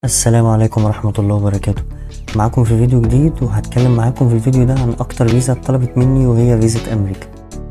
السلام عليكم ورحمة الله وبركاته معاكم في فيديو جديد وهتكلم معاكم في الفيديو ده عن أكتر فيزا اتطلبت مني وهي فيزا أمريكا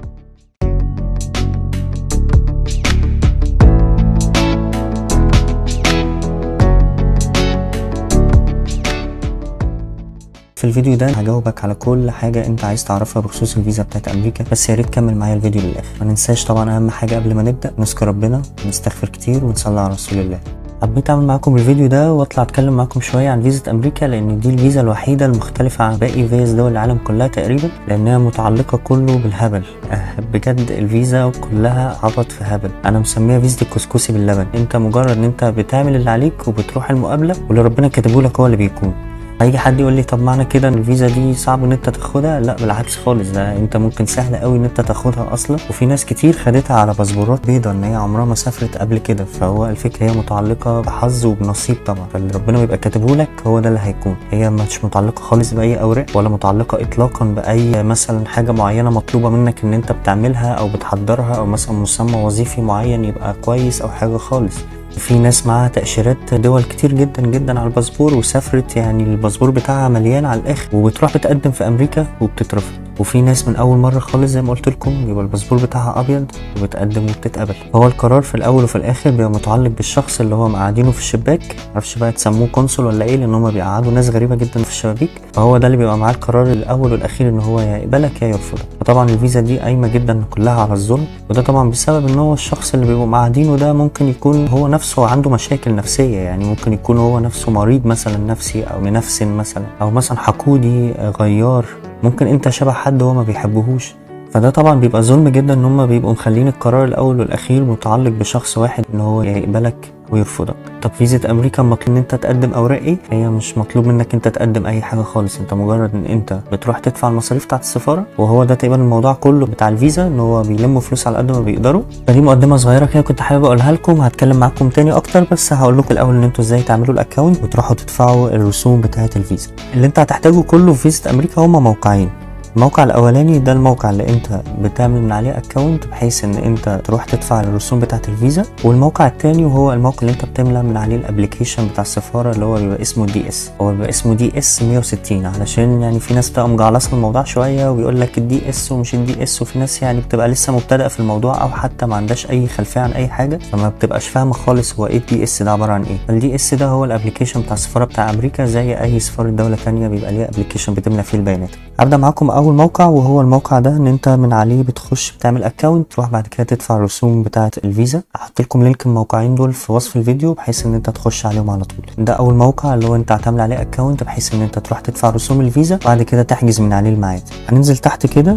في الفيديو ده هجاوبك على كل حاجة انت عايز تعرفها بخصوص الفيزا بتاعت امريكا بس يا ريت كمل معايا الفيديو للاخر ما ننساش طبعا اهم حاجة قبل ما نبدأ نذكر ربنا ونستغفر كتير ونصلي على رسول الله حبيت اعمل معاكم الفيديو ده واطلع اتكلم معاكم شويه عن فيزا امريكا لان دي الفيزا الوحيده المختلفه عن باقي فيز دول العالم كلها تقريبا لانها متعلقه كله بالهبل أه بجد الفيزا كلها عبط في هبل انا مسميها فيزا الكسكسي باللبن انت مجرد ان انت بتعمل اللي عليك وبتروح المقابله واللي ربنا كاتبه لك هو اللي بيكون هيجي حد يقول لي طب معنى كده ان الفيزا دي صعب ان انت تاخدها لا بالعكس خالص ده انت ممكن سهل قوي ان انت تاخدها اصلا وفي ناس كتير خدتها على باسبورات بيضة ان هي عمرها ما سافرت قبل كده فهو الفكره هي متعلقه بحظ وبنصيب طبعا فاللي ربنا بيبقى كاتبه لك هو ده اللي هيكون هي مش متعلقه خالص باي اوراق ولا متعلقه اطلاقا باي مثلا حاجه معينه مطلوبه منك ان انت بتعملها او بتحضرها او مثلا مسمى وظيفي معين يبقى كويس او حاجه خالص في ناس معاها تأشيرات دول كتير جدا جدا على الباسبور وسافرت يعني الباسبور بتاعها مليان على الآخر وبتروح بتقدم في أمريكا وبتترفض وفي ناس من أول مرة خالص زي ما قلت لكم يبقى الباسبور بتاعها أبيض وبتقدم وبتتقبل هو القرار في الأول وفي الآخر بيبقى متعلق بالشخص اللي هو مقعدينه في الشباك معرفش بقى تسموه كونسول ولا إيه لأن هما بيقعدوا ناس غريبة جدا في الشبابيك فهو ده اللي بيبقى معاه القرار الأول والأخير إن هو يا يقبلك يا يرفضك فطبعا الفيزا دي قايمة جدا كلها على الظلم وده طبعا بسبب إن هو الشخص اللي بيبقوا مقعدينه ده ممكن يكون هو نفسه عنده مشاكل مشاكل نفسية يعني ممكن يكون هو نفسه مريض مثلا نفسي أو منفسن مثلا أو مثلا حقودي غيار ممكن أنت شبه حد هو ما بيحبهوش فده طبعا بيبقى ظلم جدا ان هم بيبقوا مخلين القرار الاول والاخير متعلق بشخص واحد ان هو يقبلك ويرفضك طب فيزا امريكا مطلوب ان انت تقدم اوراق ايه هي مش مطلوب منك انت تقدم اي حاجه خالص انت مجرد ان انت بتروح تدفع المصاريف بتاعت السفاره وهو ده تقريبا الموضوع كله بتاع الفيزا ان هو بيلموا فلوس على قد ما بيقدروا فدي مقدمه صغيره كده كنت حابب اقولها لكم هتكلم معاكم تاني اكتر بس هقول لكم الاول ان انتوا ازاي تعملوا الاكونت وتروحوا تدفعوا الرسوم بتاعه الفيزا اللي انت هتحتاجه كله في فيزا امريكا هما موقعين الموقع الاولاني ده الموقع اللي انت بتعمل من عليه اكونت بحيث ان انت تروح تدفع الرسوم بتاعه الفيزا والموقع التاني وهو الموقع اللي انت بتملى من عليه الابلكيشن بتاع السفاره اللي هو بيبقى اسمه دي اس هو بيبقى اسمه دي اس 160 علشان يعني في ناس بتبقى مجعلصه الموضوع شويه ويقول لك الدي اس ومش الدي اس وفي ناس يعني بتبقى لسه مبتدئه في الموضوع او حتى ما عندهاش اي خلفيه عن اي حاجه فما بتبقاش فاهمه خالص هو ايه الدي اس ده عباره عن ايه الدي اس ده هو الابلكيشن بتاع السفاره بتاع امريكا زي اي سفاره دوله تانية بيبقى ليها ابلكيشن بتملى فيه البيانات هبدا معاكم اول موقع وهو الموقع ده ان انت من عليه بتخش بتعمل اكونت تروح بعد كده تدفع الرسوم بتاعه الفيزا هحط لكم لينك الموقعين دول في وصف الفيديو بحيث ان انت تخش عليهم على طول ده اول موقع اللي هو انت هتعمل عليه اكونت بحيث ان انت تروح تدفع رسوم الفيزا بعد كده تحجز من عليه الميعاد هننزل تحت كده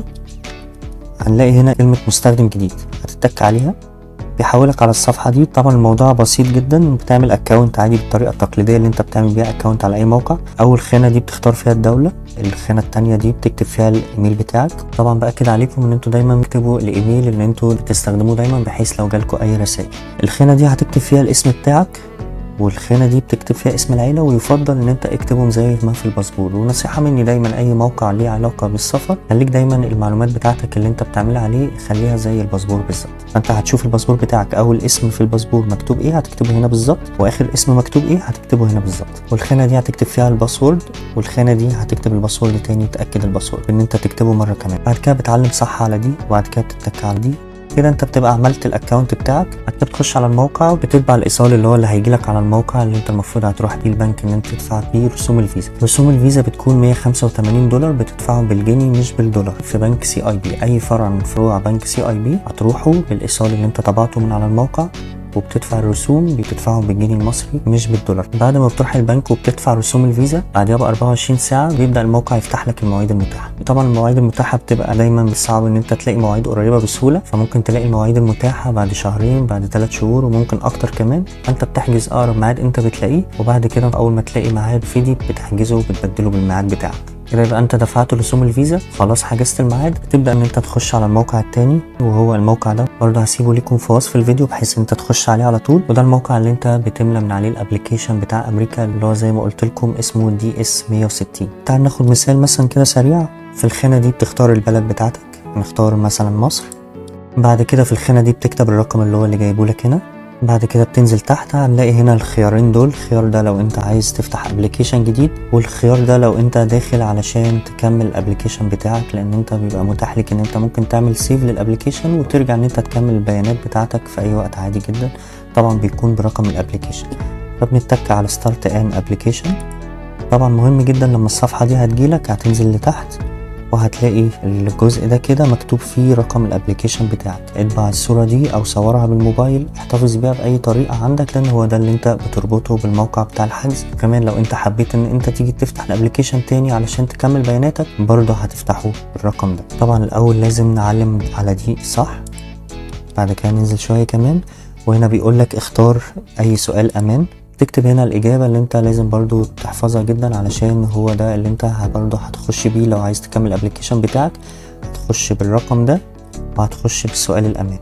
هنلاقي هنا كلمه مستخدم جديد هتتك عليها بيحولك على الصفحه دي طبعا الموضوع بسيط جدا بتعمل اكونت عادي بالطريقه التقليديه اللي انت بتعمل بيها اكونت على اي موقع اول خانه دي بتختار فيها الدوله الخانه التانية دي بتكتب فيها الايميل بتاعك طبعا باكد عليكم ان انتوا دايما تكتبوا الايميل اللي انتوا بتستخدموه دايما بحيث لو جالكوا اي رسائل الخانه دي هتكتب فيها الاسم بتاعك والخانة دي بتكتب فيها اسم العيلة ويفضل ان انت اكتبهم زي ما في الباسبور ونصيحة مني دايما اي موقع ليه علاقة بالسفر خليك دايما المعلومات بتاعتك اللي انت بتعملها عليه خليها زي الباسبور بالظبط فانت هتشوف الباسبور بتاعك اول اسم في الباسبور مكتوب ايه هتكتبه هنا بالظبط واخر اسم مكتوب ايه هتكتبه هنا بالظبط والخانة دي هتكتب فيها الباسورد والخانة دي هتكتب الباسورد تاني تأكد الباسورد ان انت تكتبه مرة كمان بعد كده بتعلم صح على دي وبعد كده بتتك على دي كده انت بتبقى عملت الاكونت بتاعك بعد كده بتخش على الموقع وبتتبع الايصال اللي هو اللي هيجيلك على الموقع اللي انت المفروض هتروح بيه البنك ان انت تدفع بيه رسوم الفيزا رسوم الفيزا بتكون 185 دولار بتدفعهم بالجنيه مش بالدولار في بنك سي اي بي اي فرع من فروع بنك سي اي بي هتروحوا بالايصال اللي انت طبعته من على الموقع وبتدفع الرسوم بتدفعهم بالجنيه المصري مش بالدولار بعد ما بتروح البنك وبتدفع رسوم الفيزا بعدها ب 24 ساعه بيبدا الموقع يفتح لك المواعيد المتاحه طبعا المواعيد المتاحه بتبقى دايما صعب ان انت تلاقي مواعيد قريبه بسهوله فممكن تلاقي المواعيد المتاحه بعد شهرين بعد ثلاث شهور وممكن اكتر كمان فانت بتحجز اقرب ميعاد انت بتلاقيه وبعد كده اول ما تلاقي ميعاد فيدي بتحجزه وبتبدله بالميعاد بتاعك كده يبقى انت دفعت رسوم الفيزا خلاص حجزت الميعاد بتبدا ان انت تخش على الموقع التاني وهو الموقع ده برضه هسيبه لكم في وصف الفيديو بحيث ان انت تخش عليه على طول وده الموقع اللي انت بتملى من عليه الابلكيشن بتاع امريكا اللي هو زي ما قلت لكم اسمه دي اس 160 تعال ناخد مثال مثلا كده سريع في الخانه دي بتختار البلد بتاعتك نختار مثلا مصر بعد كده في الخانه دي بتكتب الرقم اللي هو اللي جايبه لك هنا بعد كده بتنزل تحت هنلاقي هنا الخيارين دول الخيار ده لو انت عايز تفتح ابلكيشن جديد والخيار ده لو انت داخل علشان تكمل الابلكيشن بتاعك لان انت بيبقى متاح لك ان انت ممكن تعمل سيف للابلكيشن وترجع ان انت تكمل البيانات بتاعتك في اي وقت عادي جدا طبعا بيكون برقم الابلكيشن فبنتك على ستارت ان ابلكيشن طبعا مهم جدا لما الصفحة دي هتجيلك هتنزل لتحت وهتلاقي الجزء ده كده مكتوب فيه رقم الابلكيشن بتاعك اطبع الصورة دي او صورها بالموبايل احتفظ بيها باي طريقة عندك لان هو ده اللي انت بتربطه بالموقع بتاع الحجز كمان لو انت حبيت ان انت تيجي تفتح الابلكيشن تاني علشان تكمل بياناتك برضه هتفتحه بالرقم ده طبعا الاول لازم نعلم على دي صح بعد كده ننزل شوية كمان وهنا بيقول لك اختار اي سؤال امان تكتب هنا الإجابة اللي أنت لازم برضو تحفظها جدا علشان هو ده اللي أنت برضو هتخش بيه لو عايز تكمل الابلكيشن بتاعك هتخش بالرقم ده وهتخش بالسؤال الأمان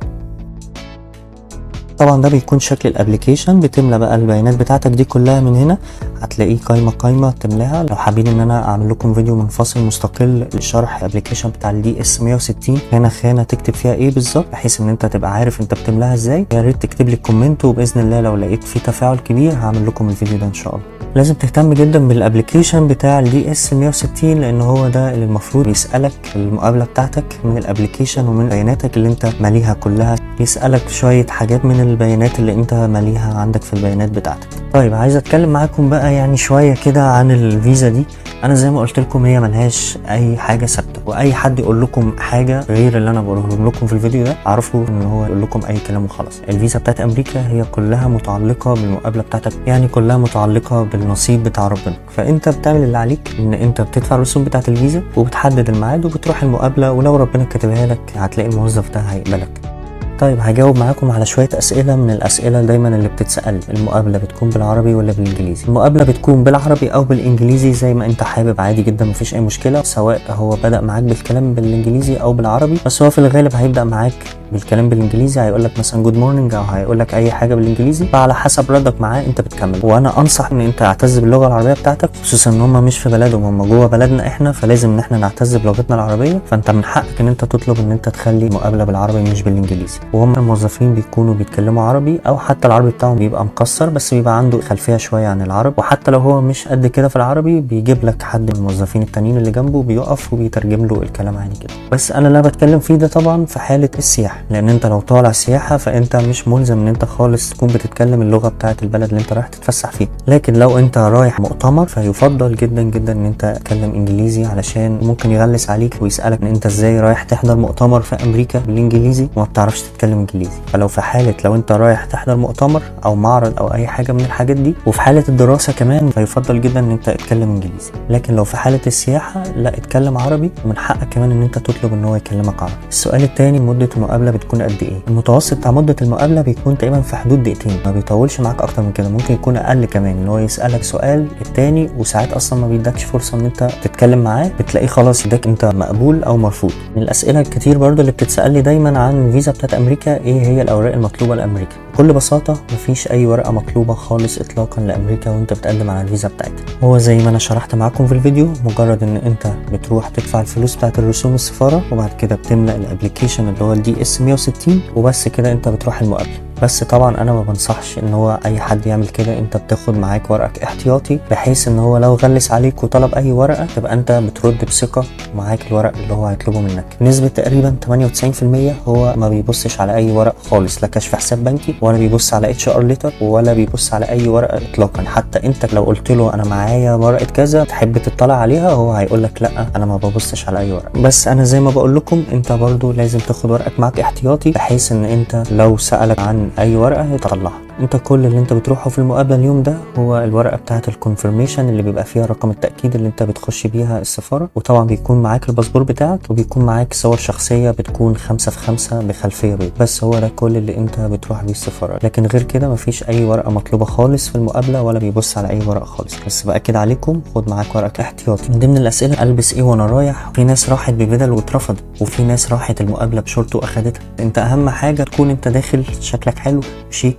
طبعا ده بيكون شكل الابلكيشن بتملى بقى البيانات بتاعتك دي كلها من هنا هتلاقيه قايمه قايمه تملاها لو حابين ان انا اعمل لكم فيديو منفصل مستقل لشرح الابلكيشن بتاع الدي اس 160 هنا خانه تكتب فيها ايه بالظبط بحيث ان انت تبقى عارف انت بتملاها ازاي يا ريت تكتب لي كومنت وباذن الله لو لقيت في تفاعل كبير هعمل لكم الفيديو ده ان شاء الله لازم تهتم جدا بالابلكيشن بتاع الدي اس 160 لان هو ده اللي المفروض يسالك المقابله بتاعتك من الابلكيشن ومن بياناتك اللي انت ماليها كلها يسالك شويه حاجات من البيانات اللي انت ماليها عندك في البيانات بتاعتك طيب عايز اتكلم معاكم بقى يعني شويه كده عن الفيزا دي انا زي ما قلت لكم هي ملهاش اي حاجه ثابته واي حد يقول لكم حاجه غير اللي انا بقوله لكم في الفيديو ده اعرفوا ان هو يقول لكم اي كلام وخلاص الفيزا بتاعت امريكا هي كلها متعلقه بالمقابله بتاعتك يعني كلها متعلقه بالنصيب بتاع ربنا فانت بتعمل اللي عليك ان انت بتدفع الرسوم بتاعت الفيزا وبتحدد الميعاد وبتروح المقابله ولو ربنا كاتبها لك هتلاقي الموظف ده هيقبلك طيب هجاوب معاكم على شوية أسئلة من الأسئلة دايما اللي بتتسأل المقابلة بتكون بالعربي ولا بالإنجليزي المقابلة بتكون بالعربي أو بالإنجليزي زي ما أنت حابب عادي جدا مفيش أي مشكلة سواء هو بدأ معاك بالكلام بالإنجليزي أو بالعربي بس هو في الغالب هيبدأ معاك بالكلام بالانجليزي هيقول لك مثلا جود مورنينج او هيقول لك اي حاجه بالانجليزي فعلى حسب ردك معاه انت بتكمل وانا انصح ان انت تعتز باللغه العربيه بتاعتك خصوصا ان هم مش في بلدهم هم جوه بلدنا احنا فلازم ان احنا نعتز بلغتنا العربيه فانت من حقك ان انت تطلب ان انت تخلي المقابله بالعربي مش بالانجليزي وهم الموظفين بيكونوا بيتكلموا عربي او حتى العربي بتاعهم بيبقى مكسر بس بيبقى عنده خلفيه شويه عن العرب وحتى لو هو مش قد كده في العربي بيجيب لك حد من الموظفين التانيين اللي جنبه بيقف وبيترجم له الكلام عادي كده بس انا اللي بتكلم فيه ده طبعا في حاله السياحه لان انت لو طالع سياحه فانت مش ملزم ان انت خالص تكون بتتكلم اللغه بتاعه البلد اللي انت رايح تتفسح فيها لكن لو انت رايح مؤتمر فيفضل جدا جدا ان انت تتكلم انجليزي علشان ممكن يغلس عليك ويسالك ان انت ازاي رايح تحضر مؤتمر في امريكا بالانجليزي وما بتعرفش تتكلم انجليزي فلو في حاله لو انت رايح تحضر مؤتمر او معرض او اي حاجه من الحاجات دي وفي حاله الدراسه كمان فيفضل جدا ان انت تتكلم انجليزي لكن لو في حاله السياحه لا اتكلم عربي ومن حقك كمان ان انت تطلب ان هو يكلمك عربي السؤال الثاني مده المقابله بتكون قد ايه المتوسط بتاع مده المقابله بيكون تقريبا في حدود دقيقتين ما بيطولش معاك اكتر من كده ممكن يكون اقل كمان ان هو يسالك سؤال التاني وساعات اصلا ما بيدكش فرصه ان انت تتكلم معاه بتلاقيه خلاص يداك انت مقبول او مرفوض من الاسئله الكتير برضو اللي بتتسال لي دايما عن الفيزا بتاعت امريكا ايه هي الاوراق المطلوبه لامريكا بكل بساطه مفيش اي ورقه مطلوبه خالص اطلاقا لامريكا وانت بتقدم على الفيزا بتاعتها هو زي ما انا شرحت معاكم في الفيديو مجرد ان انت بتروح تدفع الفلوس بتاعت الرسوم السفاره وبعد كده بتملأ الابلكيشن اللي هو الدي اس 160 وبس كده انت بتروح المقابله بس طبعا انا ما بنصحش ان هو اي حد يعمل كده انت بتاخد معاك ورقك احتياطي بحيث ان هو لو غلس عليك وطلب اي ورقه تبقى انت بترد بثقه معاك الورق اللي هو هيطلبه منك نسبه تقريبا 98% هو ما بيبصش على اي ورق خالص لا كشف حساب بنكي ولا بيبص على اتش ار ليتر ولا بيبص على اي ورقه اطلاقا حتى انت لو قلت له انا معايا ورقه كذا تحب تطلع عليها هو هيقول لك لا انا ما ببصش على اي ورقه بس انا زي ما بقول لكم انت برضو لازم تاخد ورقك معاك احتياطي بحيث ان انت لو سالك عن اي ورقه تطلعها انت كل اللي انت بتروحه في المقابله اليوم ده هو الورقه بتاعه الكونفirmation اللي بيبقى فيها رقم التاكيد اللي انت بتخش بيها السفاره وطبعا بيكون معاك الباسبور بتاعك وبيكون معاك صور شخصيه بتكون خمسة في خمسة بخلفيه بيض بس هو ده كل اللي انت بتروح بيه السفاره لكن غير كده مفيش اي ورقه مطلوبه خالص في المقابله ولا بيبص على اي ورقه خالص بس باكد عليكم خد معاك ورقك احتياطي من ضمن الاسئله البس ايه وانا رايح في ناس راحت ببدل واترفضت وفي ناس راحت المقابله بشورت واخدتها انت اهم حاجه تكون انت داخل شكلك حلو شيك وبتتكلم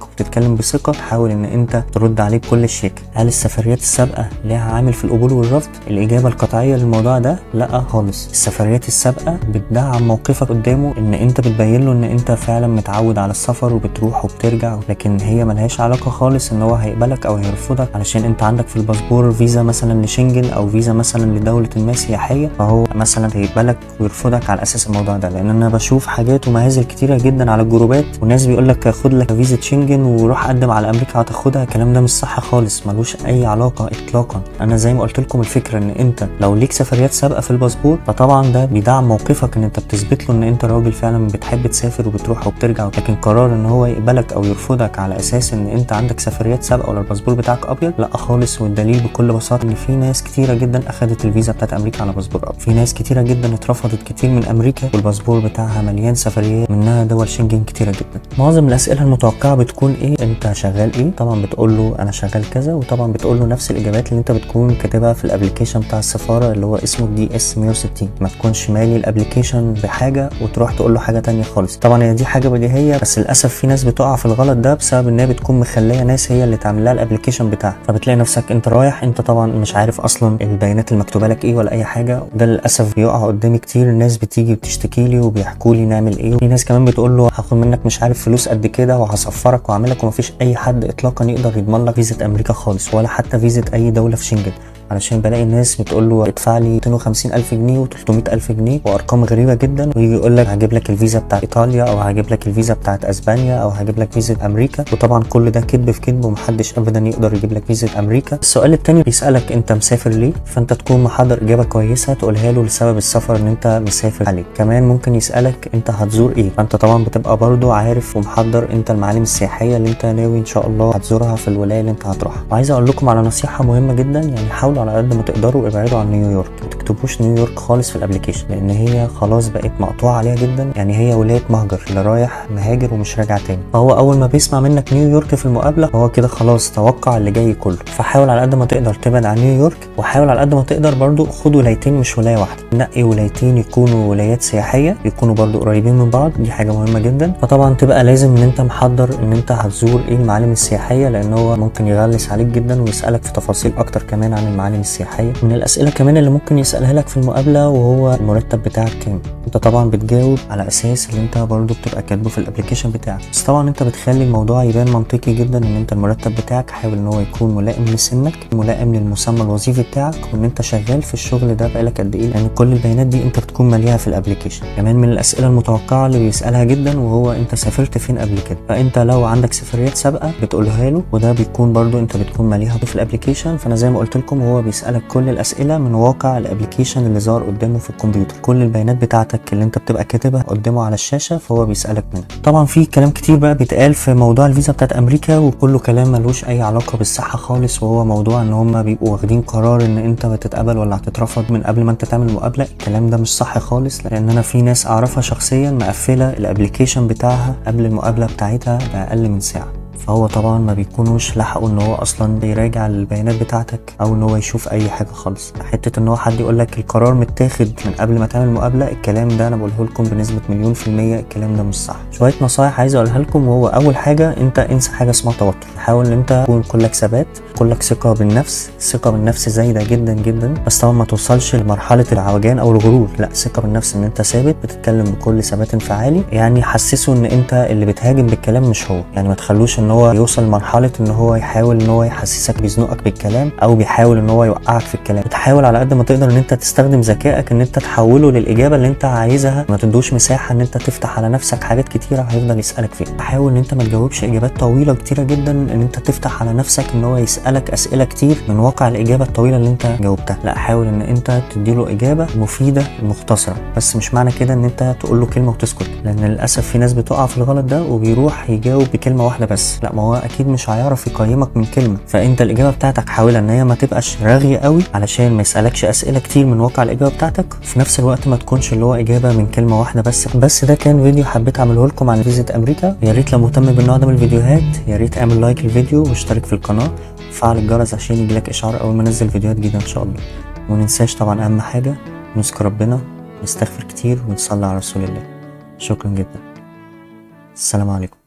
بتتكلم بثقه حاول ان انت ترد عليه بكل شياكه هل السفريات السابقه ليها عامل في القبول والرفض الاجابه القطعيه للموضوع ده لا خالص السفريات السابقه بتدعم موقفك قدامه ان انت بتبين له ان انت فعلا متعود على السفر وبتروح وبترجع لكن هي ملهاش علاقه خالص ان هو هيقبلك او هيرفضك علشان انت عندك في الباسبور فيزا مثلا لشنجن او فيزا مثلا لدوله ما سياحيه فهو مثلا هيقبلك ويرفضك على اساس الموضوع ده لان انا بشوف حاجات ومهازل كتيره جدا على الجروبات وناس بيقول لك خد لك فيزا شنجن وروح قدم على امريكا هتاخدها الكلام ده مش صح خالص ملوش اي علاقه اطلاقا انا زي ما قلت لكم الفكره ان انت لو ليك سفريات سابقه في الباسبور فطبعا ده بيدعم موقفك ان انت بتثبت له ان انت راجل فعلا بتحب تسافر وبتروح وبترجع لكن قرار ان هو يقبلك او يرفضك على اساس ان انت عندك سفريات سابقه ولا الباسبور بتاعك ابيض لا خالص والدليل بكل بساطه ان في ناس كتيره جدا اخذت الفيزا بتاعت امريكا على باسبور ابيض في ناس كتيره جدا اترفضت كتير من امريكا والباسبور بتاعها مليان سفريات منها دول شنجن كتيره جدا معظم الاسئله المتوقعه بتكون ايه انت شغال ايه طبعا بتقول له انا شغال كذا وطبعا بتقول له نفس الاجابات اللي انت بتكون كاتبها في الابلكيشن بتاع السفاره اللي هو اسمه دي اس 160 ما تكونش مالي الابلكيشن بحاجه وتروح تقول له حاجه تانية خالص طبعا هي دي حاجه بديهيه بس للاسف في ناس بتقع في الغلط ده بسبب ان هي بتكون مخليه ناس هي اللي تعمل لها الابلكيشن بتاعها فبتلاقي نفسك انت رايح انت طبعا مش عارف اصلا البيانات المكتوبه لك ايه ولا اي حاجه ده للاسف بيقع قدامي كتير الناس بتيجي بتشتكي لي وبيحكوا لي نعمل ايه وفي ناس كمان بتقول له هاخد منك مش عارف فلوس قد كده وهصفرك واعملك ومفيش اي حد اطلاقا يقدر يضمن لك فيزا امريكا خالص ولا حتى فيزا اي دوله في شنجن علشان بلاقي الناس بتقول له ادفع لي 250 الف جنيه و300 الف جنيه وارقام غريبه جدا ويجي يقول لك هجيب لك الفيزا بتاعت ايطاليا او هجيب لك الفيزا بتاعت اسبانيا او هجيب لك فيزا امريكا وطبعا كل ده كذب في كذب ومحدش ابدا يقدر يجيب لك فيزا امريكا السؤال التاني بيسالك انت مسافر ليه فانت تكون محضر اجابه كويسه تقولها له لسبب السفر ان انت مسافر عليه كمان ممكن يسالك انت هتزور ايه فانت طبعا بتبقى برضو عارف ومحضر انت المعالم السياحيه اللي انت ناوي ان شاء الله هتزورها في الولايه اللي انت هتروحها وعايز اقول لكم على نصيحه مهمه جدا يعني حاولوا على قد ما تقدروا ابعدوا عن نيويورك ما تكتبوش نيويورك خالص في الابلكيشن لان هي خلاص بقت مقطوعه عليها جدا يعني هي ولايه مهجر اللي رايح مهاجر ومش راجع تاني فهو اول ما بيسمع منك نيويورك في المقابله هو كده خلاص توقع اللي جاي كله فحاول على قد ما تقدر تبعد عن نيويورك وحاول على قد ما تقدر برضو خد ولايتين مش ولايه واحده نقي ولايتين يكونوا ولايات سياحيه يكونوا برضو قريبين من بعض دي حاجه مهمه جدا فطبعا تبقى لازم ان انت محضر ان انت هتزور ايه المعالم السياحيه لان هو ممكن يغلس عليك جدا ويسالك في تفاصيل اكتر كمان عن المعالم السياحيه من الاسئله كمان اللي ممكن يسالها لك في المقابله وهو المرتب بتاعك كام انت طبعا بتجاوب على اساس اللي انت برضو بتبقى كاتبه في الابلكيشن بتاعك بس طبعا انت بتخلي الموضوع يبان منطقي جدا ان انت المرتب بتاعك حاول ان هو يكون ملائم لسنك ملائم للمسمى الوظيفي بتاعك وان انت شغال في الشغل ده بقالك قد ايه لان كل البيانات دي انت بتكون ماليها في الابلكيشن كمان من الاسئله المتوقعه اللي بيسالها جدا وهو انت سافرت فين قبل كده فانت لو عندك سفريات سابقه بتقولها له وده بيكون برضو انت بتكون ماليها في الابلكيشن فانا زي ما قلت لكم هو بيسالك كل الاسئله من واقع الابلكيشن اللي ظهر قدامه في الكمبيوتر كل البيانات بتاعتك اللي انت بتبقى كاتبها قدامه على الشاشه فهو بيسالك منها طبعا في كلام كتير بقى بيتقال في موضوع الفيزا بتاعت امريكا وكله كلام ملوش اي علاقه بالصحه خالص وهو موضوع ان هم بيبقوا واخدين قرار ان انت هتتقبل ولا هتترفض من قبل ما انت تعمل مقابله الكلام ده مش صح خالص لان انا في ناس اعرفها شخصيا مقفله الابلكيشن بتاعها قبل المقابله بتاعتها باقل من ساعه فهو طبعا ما بيكونوش لحقوا ان هو اصلا يراجع البيانات بتاعتك او ان هو يشوف اي حاجه خالص حته ان هو حد يقول لك القرار متاخد من قبل ما تعمل مقابله الكلام ده انا بقوله لكم بنسبه مليون في الميه الكلام ده مش صح شويه نصايح عايز اقولها لكم وهو اول حاجه انت انسى حاجه اسمها توتر حاول ان انت تكون كلك ثبات كلك ثقه بالنفس ثقه بالنفس زايده جدا جدا بس طبعا ما توصلش لمرحله العوجان او الغرور لا ثقه بالنفس ان انت ثابت بتتكلم بكل ثبات انفعالي يعني حسسه ان انت اللي بتهاجم بالكلام مش هو يعني ما تخلوش ان هو يوصل لمرحله ان هو يحاول ان هو يحسسك بيزنقك بالكلام او بيحاول ان هو يوقعك في الكلام بتحاول على قد ما تقدر ان انت تستخدم ذكائك ان انت تحوله للاجابه اللي انت عايزها ما تدوش مساحه ان انت تفتح على نفسك حاجات كتيره هيفضل يسالك فيها حاول ان انت ما تجاوبش اجابات طويله كتيره جدا ان انت تفتح على نفسك ان هو يسالك اسئله كتير من واقع الاجابه الطويله اللي انت جاوبتها لا حاول ان انت تديله اجابه مفيده مختصره بس مش معنى كده ان انت تقول له كلمه وتسكت لان للاسف في ناس بتقع في الغلط ده وبيروح يجاوب بكلمه واحده بس لا ما هو اكيد مش هيعرف يقيمك من كلمه فانت الاجابه بتاعتك حاول ان هي ما تبقاش راغيه قوي علشان ما يسالكش اسئله كتير من واقع الاجابه بتاعتك وفي نفس الوقت ما تكونش اللي هو اجابه من كلمه واحده بس بس ده كان فيديو حبيت اعمله لكم عن فيزا امريكا يا ريت لو مهتم بالنوع ده من الفيديوهات يا ريت اعمل لايك للفيديو واشترك في القناه وفعل الجرس عشان يجيلك اشعار اول ما انزل فيديوهات جديده ان شاء الله وننساش طبعا اهم حاجه نذكر ربنا نستغفر كتير ونصلي على رسول الله شكرا جدا السلام عليكم